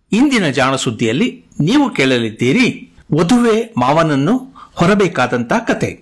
ಇಂದಿನ ಜಾಣ ಸುದ್ದಿಯಲ್ಲಿ ನೀವು ಕೇಳಲಿದ್ದೀರಿ ವಧುವೆ ಮಾವನನ್ನು ಹೊರಬೇಕಾದಂತ ಕತೆ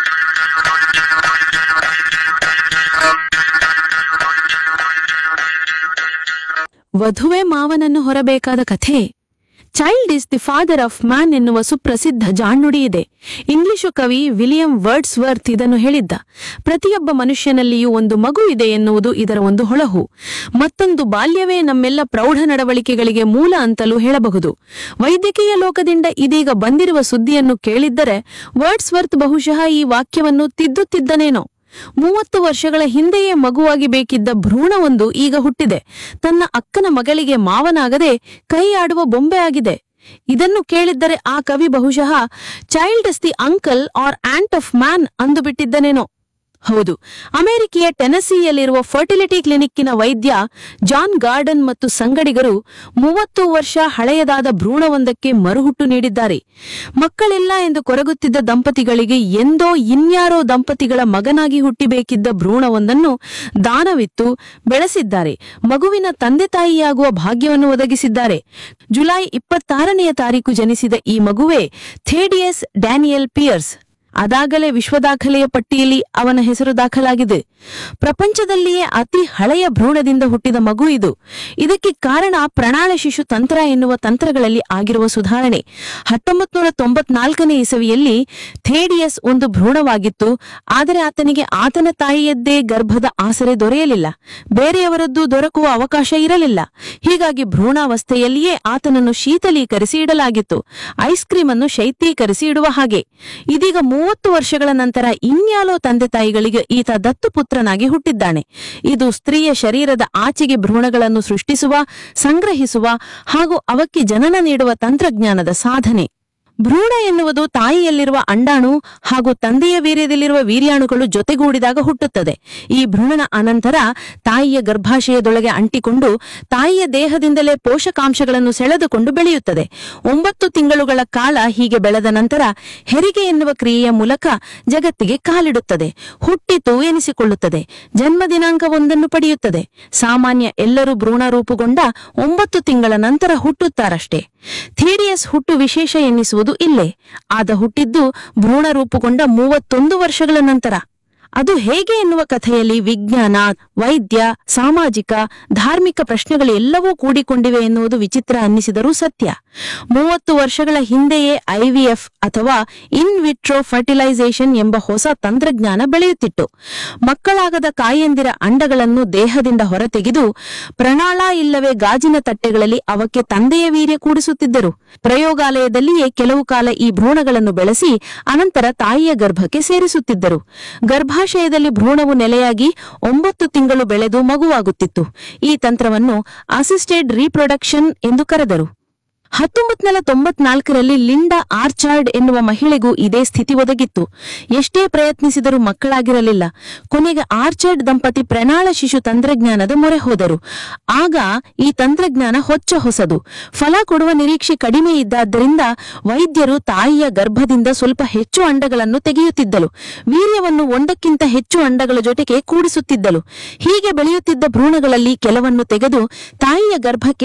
ವಧುವೆ ಮಾವನನ್ನು ಹೊರಬೇಕಾದ ಕಥೆ child is the father of man ಎನ್ನುವ ಸುಪ್ರಸಿದ್ಧ ಜಾಣ್ನುಡಿ ಇದೆ ಇಂಗ್ಲಿಷು ಕವಿ ವಿಲಿಯಂ ವರ್ಡ್ಸ್ ವರ್ತ್ ಇದನ್ನು ಹೇಳಿದ್ದ ಪ್ರತಿಯೊಬ್ಬ ಮನುಷ್ಯನಲ್ಲಿಯೂ ಒಂದು ಮಗು ಇದೆ ಎನ್ನುವುದು ಇದರ ಒಂದು ಹೊಳಹು ಮತ್ತೊಂದು ಬಾಲ್ಯವೇ ನಮ್ಮೆಲ್ಲ ಪ್ರೌಢ ನಡವಳಿಕೆಗಳಿಗೆ ಮೂಲ ಅಂತಲೂ ಹೇಳಬಹುದು ವೈದ್ಯಕೀಯ ಲೋಕದಿಂದ ಇದೀಗ ಬಂದಿರುವ ಸುದ್ದಿಯನ್ನು ಕೇಳಿದ್ದರೆ ವರ್ಡ್ಸ್ ವರ್ತ್ ಬಹುಶಃ ಈ ವಾಕ್ಯವನ್ನು ತಿದ್ದುತ್ತಿದ್ದನೇನೋ ಮೂವತ್ತು ವರ್ಷಗಳ ಹಿಂದೆಯೇ ಮಗುವಾಗಿ ಬೇಕಿದ್ದ ಭ್ರೂಣವೊಂದು ಈಗ ಹುಟ್ಟಿದೆ ತನ್ನ ಅಕ್ಕನ ಮಗಳಿಗೆ ಮಾವನಾಗದೆ ಕೈ ಆಡುವ ಬೊಂಬೆ ಆಗಿದೆ ಇದನ್ನು ಕೇಳಿದ್ದರೆ ಆ ಕವಿ ಬಹುಶಃ child is the uncle or aunt of man ಅಂದು ಬಿಟ್ಟಿದ್ದನೇನೋ ಹೌದು ಅಮೆರಿಕೆಯ ಟೆನಸಿಯಲ್ಲಿರುವ ಫರ್ಟಿಲಿಟಿ ಕ್ಲಿನಿಕ್ಕಿನ ವೈದ್ಯ ಜಾನ್ ಗಾರ್ಡನ್ ಮತ್ತು ಸಂಗಡಿಗರು ಮೂವತ್ತು ವರ್ಷ ಹಳೆಯದಾದ ಭ್ರೂಣವೊಂದಕ್ಕೆ ಮರುಹುಟ್ಟು ನೀಡಿದ್ದಾರೆ ಮಕ್ಕಳಿಲ್ಲ ಎಂದು ಕೊರಗುತ್ತಿದ್ದ ದಂಪತಿಗಳಿಗೆ ಎಂದೋ ಇನ್ಯಾರೋ ದಂಪತಿಗಳ ಮಗನಾಗಿ ಹುಟ್ಟಿಬೇಕಿದ್ದ ಭ್ರೂಣವೊಂದನ್ನು ದಾನವಿತ್ತು ಬೆಳೆಸಿದ್ದಾರೆ ಮಗುವಿನ ತಂದೆ ತಾಯಿಯಾಗುವ ಭಾಗ್ಯವನ್ನು ಒದಗಿಸಿದ್ದಾರೆ ಜುಲೈ ಇಪ್ಪತ್ತಾರನೆಯ ತಾರೀಕು ಜನಿಸಿದ ಈ ಮಗುವೇ ಥೇಡಿಯಸ್ ಡ್ಯಾನಿಯಲ್ ಪಿಯರ್ಸ್ ಅದಾಗಲೇ ವಿಶ್ವದಾಖಲೆಯ ಪಟ್ಟಿಯಲ್ಲಿ ಅವನ ಹೆಸರು ದಾಖಲಾಗಿದೆ ಪ್ರಪಂಚದಲ್ಲಿಯೇ ಅತಿ ಹಳೆಯ ಭ್ರೂಣದಿಂದ ಹುಟ್ಟಿದ ಮಗು ಇದು ಇದಕ್ಕೆ ಕಾರಣ ಪ್ರಣಾಳ ಶಿಶು ತಂತ್ರ ಎನ್ನುವ ತಂತ್ರಗಳಲ್ಲಿ ಆಗಿರುವ ಸುಧಾರಣೆ ಹತ್ತೊಂಬತ್ ನೂರ ತೊಂಬತ್ನಾಲ್ಕನೇ ಇಸವಿಯಲ್ಲಿ ಥೇಡಿಯಸ್ ಒಂದು ಭ್ರೂಣವಾಗಿತ್ತು ಆದರೆ ಆತನಿಗೆ ಆತನ ತಾಯಿಯದ್ದೇ ಗರ್ಭದ ಆಸರೆ ದೊರೆಯಲಿಲ್ಲ ಬೇರೆಯವರದ್ದು ದೊರಕುವ ಅವಕಾಶ ಇರಲಿಲ್ಲ ಹೀಗಾಗಿ ಭ್ರೂಣಾವಸ್ಥೆಯಲ್ಲಿಯೇ ಆತನನ್ನು ಶೀತಲೀಕರಿಸಿ ಇಡಲಾಗಿತ್ತು ಐಸ್ ಕ್ರೀಮ್ ಅನ್ನು ಶೈತ್ಯೀಕರಿಸಿ ಇಡುವ ಹಾಗೆ ಇದೀಗ ಮೂವತ್ತು ವರ್ಷಗಳ ನಂತರ ಇನ್ಯಾಲೋ ತಂದೆ ತಾಯಿಗಳಿಗೆ ಈತ ದತ್ತು ಪುತ್ರನಾಗಿ ಹುಟ್ಟಿದ್ದಾನೆ ಇದು ಸ್ತ್ರೀಯ ಶರೀರದ ಆಚೆಗೆ ಭ್ರೂಣಗಳನ್ನು ಸೃಷ್ಟಿಸುವ ಸಂಗ್ರಹಿಸುವ ಹಾಗೂ ಅವಕ್ಕೆ ಜನನ ನೀಡುವ ತಂತ್ರಜ್ಞಾನದ ಸಾಧನೆ ಭ್ರೂಣ ಎನ್ನುವುದು ತಾಯಿಯಲ್ಲಿರುವ ಅಂಡಾಣು ಹಾಗೂ ತಂದೆಯ ವೀರ್ಯದಲ್ಲಿರುವ ವೀರ್ಯಾಣುಗಳು ಜೊತೆಗೂಡಿದಾಗ ಹುಟ್ಟುತ್ತದೆ ಈ ಭ್ರೂಣನ ಅನಂತರ ತಾಯಿಯ ಗರ್ಭಾಶಯದೊಳಗೆ ಅಂಟಿಕೊಂಡು ತಾಯಿಯ ದೇಹದಿಂದಲೇ ಪೋಷಕಾಂಶಗಳನ್ನು ಸೆಳೆದುಕೊಂಡು ಬೆಳೆಯುತ್ತದೆ ಒಂಬತ್ತು ತಿಂಗಳುಗಳ ಕಾಲ ಹೀಗೆ ಬೆಳೆದ ನಂತರ ಹೆರಿಗೆ ಎನ್ನುವ ಕ್ರಿಯೆಯ ಮೂಲಕ ಜಗತ್ತಿಗೆ ಕಾಲಿಡುತ್ತದೆ ಹುಟ್ಟಿತು ಎನಿಸಿಕೊಳ್ಳುತ್ತದೆ ಜನ್ಮ ದಿನಾಂಕವೊಂದನ್ನು ಪಡೆಯುತ್ತದೆ ಸಾಮಾನ್ಯ ಎಲ್ಲರೂ ಭ್ರೂಣ ರೂಪುಗೊಂಡ ಒಂಬತ್ತು ತಿಂಗಳ ನಂತರ ಹುಟ್ಟುತ್ತಾರಷ್ಟೇ ಥೀಡಿಯಸ್ ಹುಟ್ಟು ವಿಶೇಷ ಎನ್ನಿಸುವುದು ಇಲ್ಲೇ ಆದ ಹುಟ್ಟಿದ್ದು ಭ್ರೂಣ ರೂಪುಗೊಂಡ ಮೂವತ್ತೊಂದು ವರ್ಷಗಳ ನಂತರ ಅದು ಹೇಗೆ ಎನ್ನುವ ಕಥೆಯಲ್ಲಿ ವಿಜ್ಞಾನ ವೈದ್ಯ ಸಾಮಾಜಿಕ ಧಾರ್ಮಿಕ ಪ್ರಶ್ನೆಗಳೆಲ್ಲವೂ ಕೂಡಿಕೊಂಡಿವೆ ಎನ್ನುವುದು ವಿಚಿತ್ರ ಅನ್ನಿಸಿದರೂ ಸತ್ಯ ಮೂವತ್ತು ವರ್ಷಗಳ ಹಿಂದೆಯೇ ಐವಿಎಫ್ ಅಥವಾ ಇನ್ ವಿಟ್ರೋ ಫರ್ಟಿಲೈಸೇಷನ್ ಎಂಬ ಹೊಸ ತಂತ್ರಜ್ಞಾನ ಬೆಳೆಯುತ್ತಿತ್ತು ಮಕ್ಕಳಾಗದ ಕಾಯಂದಿರ ಅಂಡಗಳನ್ನು ದೇಹದಿಂದ ಹೊರತೆಗೆದು ಪ್ರಣಾಳ ಇಲ್ಲವೇ ಗಾಜಿನ ತಟ್ಟೆಗಳಲ್ಲಿ ಅವಕ್ಕೆ ತಂದೆಯ ವೀರ್ಯ ಕೂಡಿಸುತ್ತಿದ್ದರು ಪ್ರಯೋಗಾಲಯದಲ್ಲಿಯೇ ಕೆಲವು ಕಾಲ ಈ ಭ್ರೂಣಗಳನ್ನು ಬೆಳೆಸಿ ಅನಂತರ ತಾಯಿಯ ಗರ್ಭಕ್ಕೆ ಸೇರಿಸುತ್ತಿದ್ದರು ಗರ್ಭಾಶಯದಲ್ಲಿ ಭ್ರೂಣವು ನೆಲೆಯಾಗಿ ಒಂಬತ್ತು ತಿಂಗಳು ಬೆಳೆದು ಮಗುವಾಗುತ್ತಿತ್ತು ಈ ತಂತ್ರವನ್ನು ಅಸಿಸ್ಟೆಡ್ ರೀಪ್ರೊಡಕ್ಷನ್ ಎಂದು ಕರೆದರು ಹತ್ತೊಂಬತ್ ನೂರ ತೊಂಬತ್ನಾಲ್ಕರಲ್ಲಿ ಲಿಂಡಾ ಆರ್ಚಾರ್ಡ್ ಎನ್ನುವ ಮಹಿಳೆಗೂ ಇದೇ ಸ್ಥಿತಿ ಒದಗಿತ್ತು ಎಷ್ಟೇ ಪ್ರಯತ್ನಿಸಿದರೂ ಮಕ್ಕಳಾಗಿರಲಿಲ್ಲ ಕೊನೆಗೆ ಆರ್ಚಾರ್ಡ್ ದಂಪತಿ ಪ್ರಣಾಳ ಶಿಶು ತಂತ್ರಜ್ಞಾನದ ಮೊರೆ ಹೋದರು ಆಗ ಈ ತಂತ್ರಜ್ಞಾನ ಹೊಚ್ಚ ಹೊಸದು ಫಲ ಕೊಡುವ ನಿರೀಕ್ಷೆ ಕಡಿಮೆ ಇದ್ದಾದ್ದರಿಂದ ವೈದ್ಯರು ತಾಯಿಯ ಗರ್ಭದಿಂದ ಸ್ವಲ್ಪ ಹೆಚ್ಚು ಅಂಡಗಳನ್ನು ತೆಗೆಯುತ್ತಿದ್ದಲು ವೀರ್ಯವನ್ನು ಒಂದಕ್ಕಿಂತ ಹೆಚ್ಚು ಅಂಡಗಳ ಜೊತೆಗೆ ಕೂಡಿಸುತ್ತಿದ್ದಲು ಹೀಗೆ ಬೆಳೆಯುತ್ತಿದ್ದ ಭ್ರೂಣಗಳಲ್ಲಿ ಕೆಲವನ್ನು ತೆಗೆದು ತಾಯಿಯ ಗರ್ಭಕ್ಕೆ